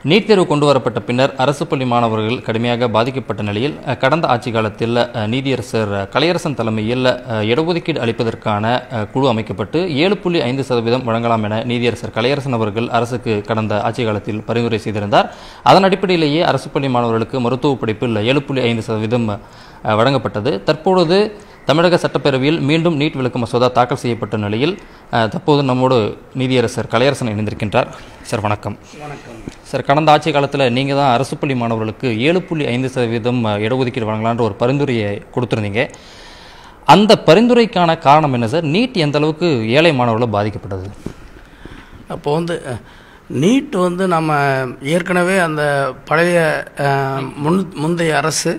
NEET தேர்வு கொண்டு வரப்பட்ட பின்னர் அரசு பள்ளி மாணவர்கள் கடுமையாக பாதிக்கப்பட்ட நிலையில் அஹ், கடந்த ஆட்சி காலத்தில் அஹ், நீதியரசர் அஹ், கலையரசன் தலைமையில் அஹ், இடஒதுக்கீடு அளிப்பதற்கான அஹ், குழு அமைக்கப்பட்டு ஏழு புள்ளி ஐந்து சதவீதம் வழங்கலாம் என நீதியரசர் கலையரசன் அவர்கள் அரசுக்கு கடந்த ஆட்சி காலத்தில் பரிந்துரை செய்திருந்தார் அதன் அடிப்படையிலேயே அரசு பள்ளி மாணவர்களுக்கு மருத்துவ படிப்பில் ஏழு புள்ளி ஐந்து சதவீதம் அஹ், வழங்கப்பட்டது தற்பொழுது தமிழக சட்டப்பேரவையில் மீண்டும் நீட் விளக்கு மசோதா தாக்கல் செய்யப்பட்ட நிலையில் அஹ், தற்போது நம்மோடு நீதியரசர் கலையரசன் இணைந்திருக்கின்றார் சார் வணக்கம் வணக்கம் சார் கடந்த ஆட்சி காலத்தில் நீங்கள் தான் அரசு பள்ளி மாணவர்களுக்கு ஏழு புள்ளி ஐந்து சதவீதம் அஹ், இடஒதுக்கீடு வழங்கலான்ற ஒரு பரிந்துரையை கொடுத்துருந்தீங்க அந்த பரிந்துரைக்கான காரணம் என்ன சார் நீட் எந்த அளவுக்கு ஏழை மாணவர்கள் பாதிக்கப்பட்டது அப்போ வந்து அஹ், நீட் வந்து நம்ம ஏற்கனவே அந்த பழைய அஹ், முன் முந்தைய அரசு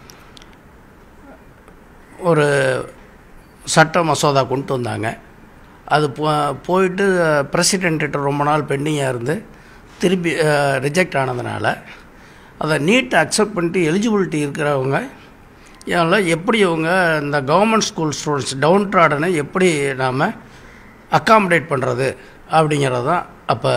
ஒரு சட்ட மசோதா கொண்டு வந்தாங்க அது போ போயிட்டு பிரசிடென்ட்டு ரொம்ப நாள் பெண்டிங்காக இருந்து திருப்பி ரிஜெக்ட் ஆனதுனால அதை நீட் அக்செப்ட் பண்ணிட்டு எலிஜிபிலிட்டி இருக்கிறவங்க ஏன்ல எப்படி அவங்க இந்த கவர்மெண்ட் ஸ்கூல் ஸ்டூடெண்ட்ஸ் டவுன் ட்ராடனை எப்படி நாம் அக்காமடேட் பண்ணுறது அப்படிங்கிறது தான் அப்போ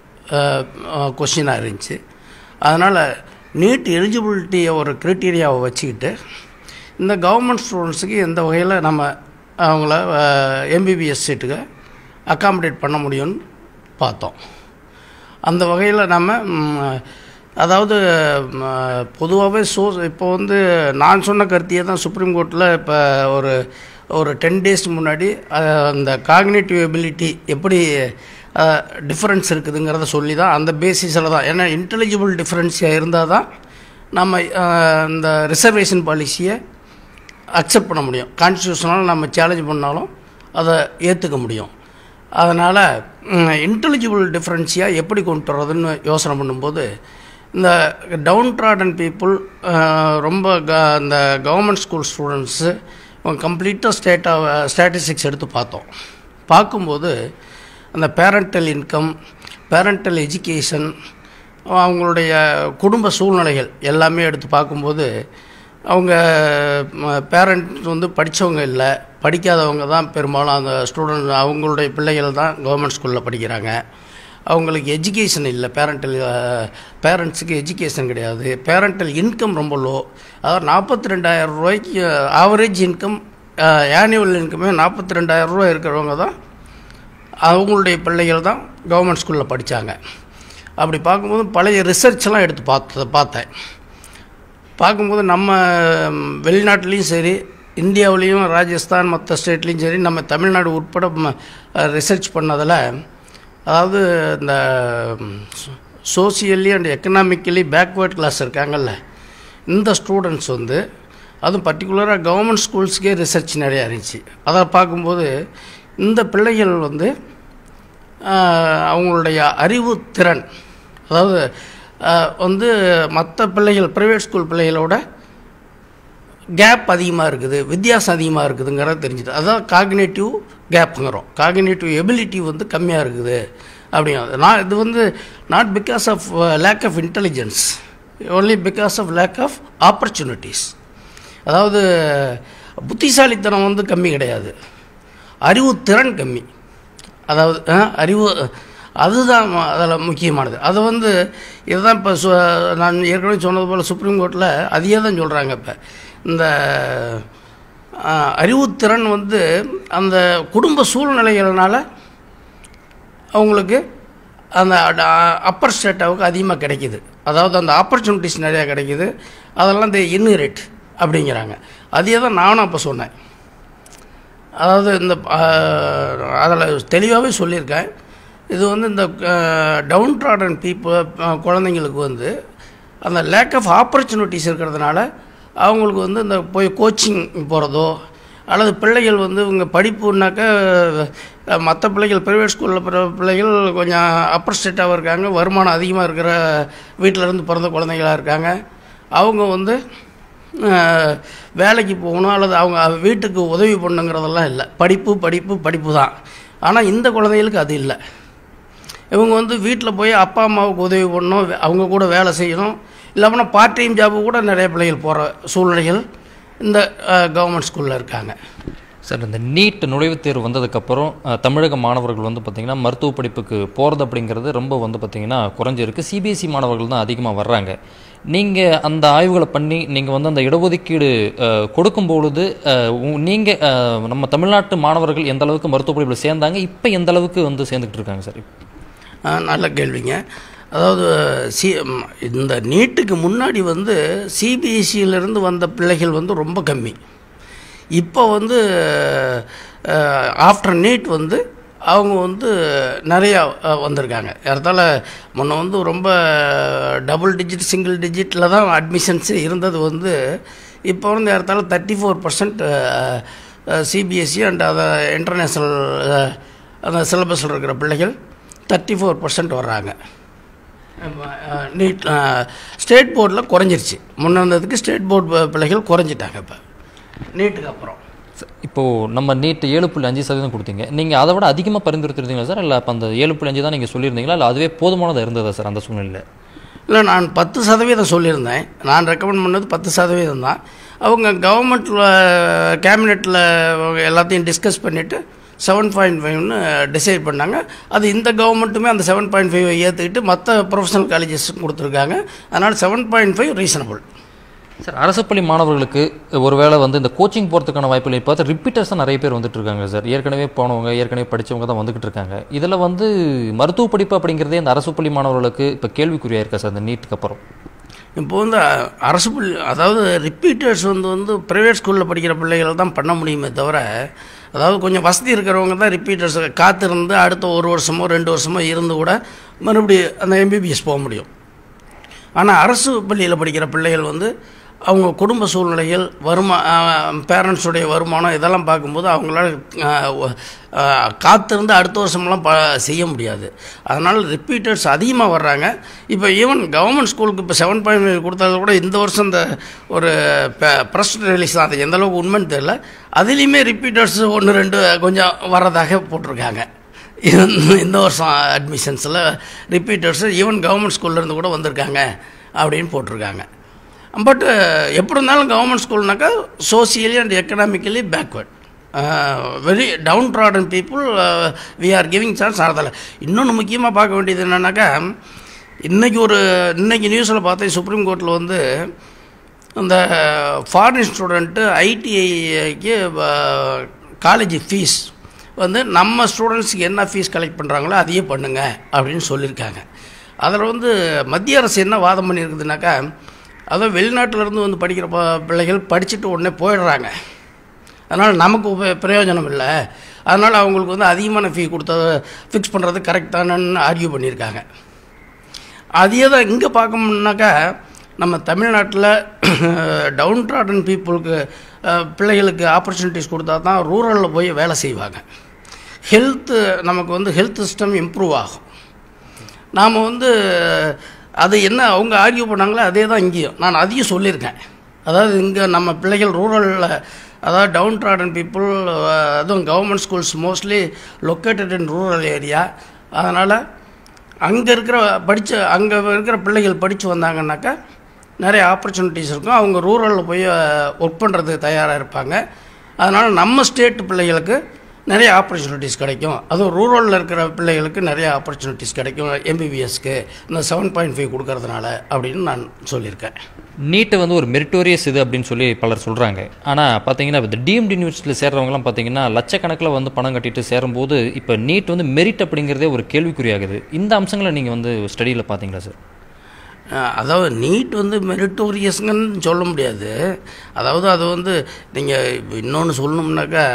கொஷினாக இருந்துச்சு அதனால் நீட் எலிஜிபிலிட்டியை ஒரு க்ரைட்டீரியாவை வச்சுக்கிட்டு இந்த கவர்மெண்ட் ஸ்டூடெண்ட்ஸுக்கு எந்த வகையில் நம்ம அவங்கள எம்பிபிஎஸ் சீட்டுக்கு அக்காமடேட் பண்ண முடியும்னு பார்த்தோம் அந்த வகையில் நம்ம ம், அதாவது பொதுவாகவே சோ இப்போ வந்து நான் சொன்ன கருத்தியே தான் சுப்ரீம் கோர்ட்டில் இப்போ ஒரு ஒரு டென் டேஸ் முன்னாடி அஹ், அந்த காக்னேட்டிவ் எபிலிட்டி எப்படி டிஃப்ரென்ஸ் இருக்குதுங்கிறத சொல்லி தான் அந்த பேசிஸில் தான் ஏன்னா இன்டெலிஜிபிள் டிஃப்ரென்ஸியாக இருந்தால் தான் நம்ம அஹ், இந்த ரிசர்வேஷன் பாலிசியை அக்செப்ட் பண்ண முடியும் கான்ஸ்டியூஷனால் நம்ம சேலஞ்ச் பண்ணாலும் அதை ஏற்றுக்க முடியும் அதனால் இன்டெலிஜிபிள் டிஃப்ரென்ஸியாக எப்படி கொண்டு வர்றதுன்னு யோசனை பண்ணும்போது இந்த டவுன் ட்ராடன் பீப்புள் ரொம்ப க இந்த கவர்மெண்ட் ஸ்கூல் ஸ்டூடெண்ட்ஸு கம்ப்ளீட்டாக ஸ்டேட்டாக ஸ்டாட்டிஸ்டிக்ஸ் எடுத்து பார்த்தோம் பார்க்கும்போது அந்த பேரண்டல் இன்கம் பேரண்டல் எஜுகேஷன் அவங்களுடைய குடும்ப சூழ்நிலைகள் எல்லாமே எடுத்து பார்க்கும்போது அவங்க பேரண்ட் வந்து படித்தவங்க இல்லை படிக்காதவங்க தான் பெரும்பாலும் அந்த ஸ்டூடெண்ட் அவங்களுடைய பிள்ளைகள் தான் கவர்மெண்ட் ஸ்கூலில் படிக்கிறாங்க அவங்களுக்கு எஜுகேஷன் இல்லை பேரண்டல் பேரண்ட்ஸுக்கு எஜுகேஷன் கிடையாது பேரண்டல் இன்கம் ரொம்ப லோ அதாவது நாற்பத்தி ரெண்டாயிரம் ரூபாய்க்கு ஆவரேஜ் இன்கம் ஆனுவல் இன்கமே நாற்பத்தி ரெண்டாயிரம் ரூபாய் இருக்கிறவங்க தான் அவங்களுடைய பிள்ளைகள் தான் கவர்மெண்ட் ஸ்கூலில் படித்தாங்க அப்படி பார்க்கும்போது பழைய ரிசர்ச்லாம் எடுத்து பார்த்து பார்த்தேன் பார்க்கும்போது நம்ம ம், வெளிநாட்டிலையும் சரி இந்தியாவிலையும் ராஜஸ்தான் மற்ற ஸ்டேட்லேயும் சரி நம்ம தமிழ்நாடு உட்பட ரிசர்ச் பண்ணதில் அதாவது இந்த socially and economically backward class இருக்காங்கல்ல இந்த ஸ்டூடெண்ட்ஸ் வந்து அதுவும் பர்டிகுலராக கவர்மெண்ட் ஸ்கூல்ஸ்க்கே ரிசர்ச் நிறையா இருந்துச்சு அதை பார்க்கும்போது இந்த பிள்ளைகள் வந்து ஆஹ், அவங்களுடைய அறிவு திறன் அதாவது ஆஹ், வந்து மற்ற பிள்ளைகள் ப்ரைவேட் ஸ்கூல் பிள்ளைகளோட கேப் அதிகமாக இருக்குது வித்தியாசம் அதிகமாக இருக்குதுங்கிறத தெரிஞ்சுது அதான் காக்னேட்டிவ் கேப்புங்கிறோம் காக்னேட்டிவ் எபிலிட்டி வந்து கம்மியாக இருக்குது அப்படிங்கிறது நான் இது வந்து not because of lack of intelligence only because of lack of opportunities அதாவது புத்திசாலித்தனம் வந்து கம்மி கிடையாது அறிவு திறன் கம்மி அதாவது அஹ், அறிவு அதுதான் அதில் முக்கியமானது அதை வந்து இதுதான் இப்போ சு நான் ஏற்கனவே சொன்னது போல் சுப்ரீம் கோர்ட்டில் அதையே தான் சொல்கிறாங்க இப்போ இந்த அஹ், அறிவுத்திறன் வந்து அந்த குடும்ப சூழ்நிலைகள்னால அவங்களுக்கு அந்த அப்பர் ஸ்டேட்டாவுக்கு அதிகமாக கிடைக்கிது அதாவது அந்த ஆப்பர்ச்சுனிட்டிஸ் நிறையா கிடைக்கிது அதெல்லாம் இந்த இன்னிரேட் அப்படிங்கிறாங்க அதையே தான் நானும் அப்போ சொன்னேன் அதாவது இந்த அதில் தெளிவாகவே சொல்லியிருக்கேன் இது வந்து இந்த டவுன் ட்ராடன் பீப்புள் குழந்தைங்களுக்கு வந்து அந்த லேக் ஆஃப் ஆப்பர்ச்சுனிட்டிஸ் இருக்கிறதுனால அவங்களுக்கு வந்து இந்த போய் கோச்சிங் போகிறதோ அல்லது பிள்ளைகள் வந்து இவங்க படிப்புனாக்கா மற்ற பிள்ளைகள் ப்ரைவேட் ஸ்கூலில் பிற பிள்ளைகள் கொஞ்சம் அப்பர் ஸ்டேட்டாக இருக்காங்க வருமானம் அதிகமாக இருக்கிற வீட்டில் இருந்து பிறந்த குழந்தைங்களாக இருக்காங்க அவங்க வந்து அஹ், வேலைக்கு போகணும் அல்லது அவங்க வீட்டுக்கு உதவி பண்ணுங்கிறதெல்லாம் இல்லை படிப்பு படிப்பு படிப்பு தான் ஆனால் இந்த குழந்தைகளுக்கு அது இல்லை இவங்க வந்து வீட்டில் போய் அப்பா அம்மாவுக்கு உதவி பண்ணணும் வே- அவங்க கூட வேலை செய்யணும் இல்லாமல் பார்ட் டைம் ஜாபு கூட நிறைய பிள்ளைகள் போகிற சூழ்நிலைகள் இந்த கவர்மெண்ட் ஸ்கூலில் இருக்காங்க சார் இந்த நீட் நுழைவுத் தேர்வு வந்ததுக்கப்புறம் அஹ், தமிழக மாணவர்கள் வந்து பார்த்திங்கன்னா மருத்துவ படிப்புக்கு போகிறது அப்படிங்கிறது ரொம்ப வந்து பார்த்திங்கன்னா குறைஞ்சிருக்கு சிபிஎஸ்சி மாணவர்கள் தான் அதிகமாக வர்றாங்க நீங்கள் அந்த ஆய்வுகளை பண்ணி நீங்கள் வந்து அந்த இடஒதுக்கீடு அஹ், கொடுக்கும் பொழுது நீங்கள் நம்ம தமிழ்நாட்டு மாணவர்கள் எந்த அளவுக்கு மருத்துவ படிப்பில் சேர்ந்தாங்க இப்போ எந்த அளவுக்கு வந்து சேர்ந்துக்கிட்டு இருக்காங்க சார் ஆ, நல்ல கேள்விங்க அதாவது சி ம், இந்த நீட்டுக்கு முன்னாடி வந்து சிபிஎஸ்சியிலேருந்து வந்த பிள்ளைகள் வந்து ரொம்ப கம்மி இப்போ வந்து ஆஃப்டர் நீட் வந்து அவங்க வந்து நிறையா அஹ், வந்திருக்காங்க ஏறத்தாழ முன்ன வந்து ரொம்ப டபுள் டிஜிட் சிங்கிள் டிஜிட்டில் தான் அட்மிஷன்ஸ் இருந்தது வந்து இப்போ வந்து ஏறத்தாழ thirty four percent CBSE and அதை இன்டர்நேஷ்னல் அந்த சிலபஸில் இருக்கிற பிள்ளைகள் தேர்ட்டி ஃபோர் பர்சன்ட் வர்றாங்க நீட் ஸ்டேட் போர்டில் குறைஞ்சிருச்சு முன்ன இருந்ததுக்கு ஸ்டேட் போர்டு பிள்ளைகள் குறைஞ்சிட்டாங்க இப்போ நீட்டுக்கு அப்புறம் இப்போது நம்ம நீட் ஏழு புள்ளி அஞ்சு சதவீதம் கொடுத்தீங்க நீங்கள் அதை விட அதிகமாக பரிந்துரைத்திருந்தீங்களா சார் இல்லை அப்போ அந்த ஏழு புள்ளி அஞ்சு தான் நீங்கள் சொல்லியிருந்தீங்களா இல்லை அதுவே போதுமானதாக இருந்ததா சார் அந்த சூழ்நிலையில் இல்லை நான் பத்து சதவீதம் சொல்லியிருந்தேன் நான் ரெக்கமெண்ட் பண்ணது பத்து சதவீதம் தான் அவங்க கவர்மெண்ட்டில் கேபினெட்டில் எல்லாத்தையும் டிஸ்கஸ் பண்ணிவிட்டு செவன் பாயிண்ட் ஃபைவ்னு டிசைட் பண்ணாங்க அது இந்த கவர்மெண்ட்டுமே அந்த செவன் பாயிண்ட் ஃபைவ் ஏற்றுக்கிட்டு மற்ற ப்ரொஃபஷனல் காலேஜஸ் கொடுத்துருக்காங்க அதனால் seven point five reasonable sir அரசு பள்ளி மாணவர்களுக்கு ஒருவேளை வந்து இந்த கோச்சிங் போகிறதுக்கான வாய்ப்புகள் இப்போ பார்த்து ரிப்பீட்டர்ஸ் தான் நிறைய பேர் வந்துட்டு இருக்காங்க சார் ஏற்கனவே போனவங்க ஏற்கனவே படித்தவங்க தான் வந்துகிட்டு இருக்காங்க இதில் வந்து மருத்துவ படிப்பு அப்படிங்கிறதே இந்த அரசு பள்ளி மாணவர்களுக்கு இப்போ கேள்விக்குறியா இருக்கா சார் இந்த நீட்டுக்கு அப்புறம் இப்போ வந்து அ- அரசு பள்ளி அதாவது ரிப்பீட்டர்ஸ் வந்து வந்து ப்ரைவேட் ஸ்கூலில் படிக்கிற பிள்ளைகள் தான் பண்ண முடியுமே தவிர அதாவது கொஞ்சம் வசதி இருக்கிறவங்க தான் ரிப்பீட்டர்ஸ் காத்திருந்து அடுத்த ஒரு வருஷமோ ரெண்டு வருஷமோ இருந்து கூட மறுபடியும் அந்த எம்பிபிஎஸ் போக முடியும் ஆனால் அரசு பள்ளியில் படிக்கிற பிள்ளைகள் வந்து அவங்க குடும்ப சூழ்நிலைகள் வருமா பேரண்ட்ஸுடைய வருமானம் இதெல்லாம் பார்க்கும்போது அவங்களால அஹ், ஒ- அஹ், காத்திருந்து அடுத்த வருஷம்லாம் ப செய்ய முடியாது அதனால் ரிப்பீட்டர்ஸ் அதிகமாக வர்றாங்க இப்போ ஈவன் கவர்மெண்ட் ஸ்கூலுக்கு இப்போ செவன் பாயிண்ட் ஃபைவ் கொடுத்தது கூட இந்த வருஷம் இந்த ஒரு ப்ரெஸ் ரிலீஸ் தான் அது எந்த அளவுக்கு உண்மைன்னு தெரியல அதுலேயுமே ரிப்பீட்டர்ஸ் ஒன்று ரெண்டு கொஞ்சம் வர்றதாக போட்டிருக்காங்க இந்த- இந்த வருஷம் அட்மிஷன்ஸில் ரிப்பீட்டர்ஸ் ஈவன் கவர்மெண்ட் ஸ்கூல்லேருந்து கூட வந்திருக்காங்க அப்படின்னு போட்டிருக்காங்க பட் எப்படி இருந்தாலும் கவர்மெண்ட் ஸ்கூல்னாக்கா socially and economically backward very downtrodden people we are giving chance அதில் இன்னொன்று முக்கியமாக பார்க்க வேண்டியது என்னன்னாக்கா இன்றைக்கி ஒரு இன்னைக்கு நியூஸில் பார்த்தேன் சுப்ரீம் கோர்ட்டில் வந்து அந்த ஃபாரின் ஸ்டூடெண்ட்டு ஐடிஐக்கு காலேஜ் ஃபீஸ் வந்து நம்ம ஸ்டூடெண்ட்ஸுக்கு என்ன ஃபீஸ் கலெக்ட் பண்ணுறாங்களோ அதையே பண்ணுங்க அப்படின்னு சொல்லியிருக்காங்க அதில் வந்து மத்திய அரசு என்ன வாதம் பண்ணியிருக்குதுனாக்கா அதான் வெளிநாட்டிலேருந்து வந்து படிக்கிற ப- பிள்ளைகள் படிச்சுட்டு உடனே போயிடுறாங்க அதனால் நமக்கு உப- பிரயோஜனம் இல்லை அதனால் அவங்களுக்கு வந்து அதிகமான ஃபீ கொடுத்த ஃபிக்ஸ் பண்ணுறது கரெக்ட் தானேன்னு ஆர்கியூ பண்ணியிருக்காங்க அதே தான் இங்கே பார்க்கணும்னாக்கா நம்ம தமிழ்நாட்டில் டவுன் ட்ராடன் பீப்புளுக்கு பிள்ளைகளுக்கு ஆப்பர்ச்சுனிட்டிஸ் கொடுத்தா தான் ரூரலில் போய் வேலை செய்வாங்க ஹெல்த்து நமக்கு வந்து ஹெல்த் சிஸ்டம் இம்ப்ரூவ் ஆகும் நாம் வந்து அது என்ன அவங்க ஆர்கியூ பண்ணாங்களோ அதே தான் இங்கேயும் நான் அதையும் சொல்லியிருக்கேன் அதாவது இங்கே நம்ம பிள்ளைகள் ரூரலில் அதாவது டவுன் ட்ராடன் பீப்புள் அதுவும் government schools mostly located in rural area அதனால் அங்கே இருக்கிற படித்த அங்கே இருக்கிற பிள்ளைகள் படித்து வந்தாங்கன்னாக்கா நிறைய ஆப்பர்ச்சுனிட்டிஸ் இருக்கும் அவங்க ரூரலில் போய் ஒர்க் பண்ணுறதுக்கு தயாராக இருப்பாங்க அதனால் நம்ம ஸ்டேட் பிள்ளைகளுக்கு நிறைய ஆப்பர்ச்சுனிட்டிஸ் கிடைக்கும் அதுவும் ரூரலில் இருக்கிற பிள்ளைகளுக்கு நிறைய ஆப்பர்ச்சுனிட்டிஸ் கிடைக்கும் எம்பிபிஎஸ்க்கு இந்த செவன் பாயிண்ட் ஃபைவ் கொடுக்கறதுனால அப்படின்னு நான் சொல்லியிருக்கேன் நீட்டை வந்து ஒரு மெரிட்டோரியஸ் இது அப்படின்னு சொல்லி பலர் சொல்கிறாங்க ஆனால் பார்த்தீங்கன்னா இந்த டிஎம்டி யூனிவர்சிட்டியில் சேர்றவங்கலாம் பார்த்தீங்கன்னா லட்சக்கணக்கில் வந்து பணம் கட்டிட்டு சேரும்போது இப்போ நீட் வந்து மெரிட் அப்படிங்கிறதே ஒரு கேள்விக்குறியாகுது இந்த அம்சங்களை நீங்கள் வந்து ஸ்டடியில் பார்த்தீங்களா சார் அஹ் அதாவது நீட் வந்து மெரிட்டோரியஸ்ங்கன்னு சொல்ல முடியாது அதாவது அது வந்து நீங்கள் இன்னொன்று சொல்லணும்னாக்கா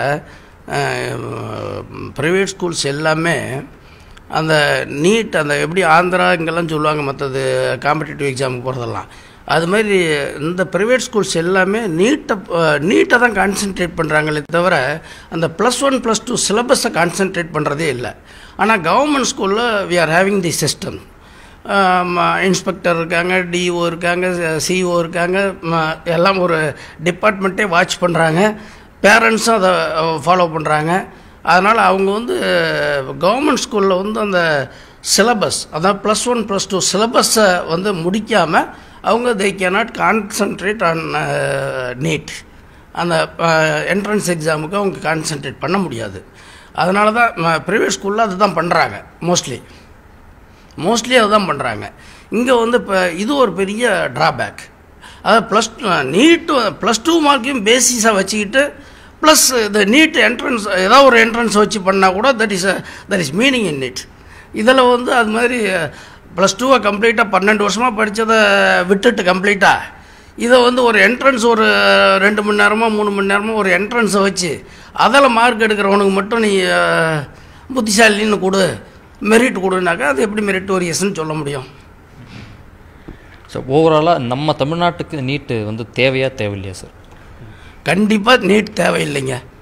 ப்ரைவேட் ஸ்கூல்ஸ் எல்லாமே அந்த நீட் அந்த எப்படி ஆந்திரா இங்கெல்லாம் சொல்லுவாங்க மற்றது காம்படிட்டிவ் எக்ஸாமுக்கு போகிறதெல்லாம் அது மாதிரி இந்த ப்ரைவேட் ஸ்கூல்ஸ் எல்லாமே நீட்டை நீட்டை தான் கான்சென்ட்ரேட் பண்ணுறாங்களே தவிர அந்த ப்ளஸ் ஒன் ப்ளஸ் டூ சிலபஸை கான்சென்ட்ரேட் பண்ணுறதே இல்லை ஆனால் கவர்மெண்ட் ஸ்கூலில் we are having the system inspector இருக்காங்க டிஓ இருக்காங்க சிஓ இருக்காங்க ம- எல்லாம் ஒரு டிபார்ட்மெண்ட்டே வாட்ச் பண்ணுறாங்க பேரண்ட்ஸும் அதை ஃபாலோ பண்ணுறாங்க அதனால் அவங்க வந்து கவர்மெண்ட் ஸ்கூலில் வந்து அந்த சிலபஸ் அதான் ப்ளஸ் ஒன் ப்ளஸ் டூ சிலபஸை வந்து முடிக்காமல் அவங்க they cannot concentrate on NEET அந்த என்ட்ரன்ஸ் எக்ஸாமுக்கு அவங்க கான்சென்ட்ரேட் பண்ண முடியாது அதனால தான் ப்ரைவேட் ஸ்கூலில் அதுதான் பண்ணுறாங்க மோஸ்ட்லி மோஸ்ட்லி அதுதான் பண்ணுறாங்க இங்கே வந்து இப்போ இது ஒரு பெரிய ட்ராபேக் அதாவது ப்ளஸ் நீட்டு ப்ளஸ் டூ மார்க்கையும் பேசிஸாக வச்சுக்கிட்டு ப்ளஸ் இந்த நீட் என்ட்ரன்ஸ் ஏதாவது ஒரு என்ட்ரன்ஸ் வச்சு பண்ணால் கூட that is that is meaning in it இதில் வந்து அது மாதிரி ப்ளஸ் டூவை கம்ப்ளீட்டாக பன்னெண்டு வருஷமாக படித்ததை விட்டுட்டு கம்ப்ளீட்டாக இதை வந்து ஒரு என்ட்ரன்ஸ் ஒரு ரெண்டு மணி நேரமோ மூணு மணி நேரமோ ஒரு என்ட்ரன்ஸை வச்சு அதில் மார்க் எடுக்கிறவனுக்கு மட்டும் நீ அஹ், புத்திசாலின்னு கொடு மெரிட் கொடுனாக்கா அது எப்படி மெரிட்டோரியஸ்ன்னு சொல்ல முடியும் ஸோ ஓவராலாக நம்ம தமிழ்நாட்டுக்கு நீட்டு வந்து தேவையா தேவையில்லையா சார் கண்டிப்பாக நீட் தேவையில்லைங்க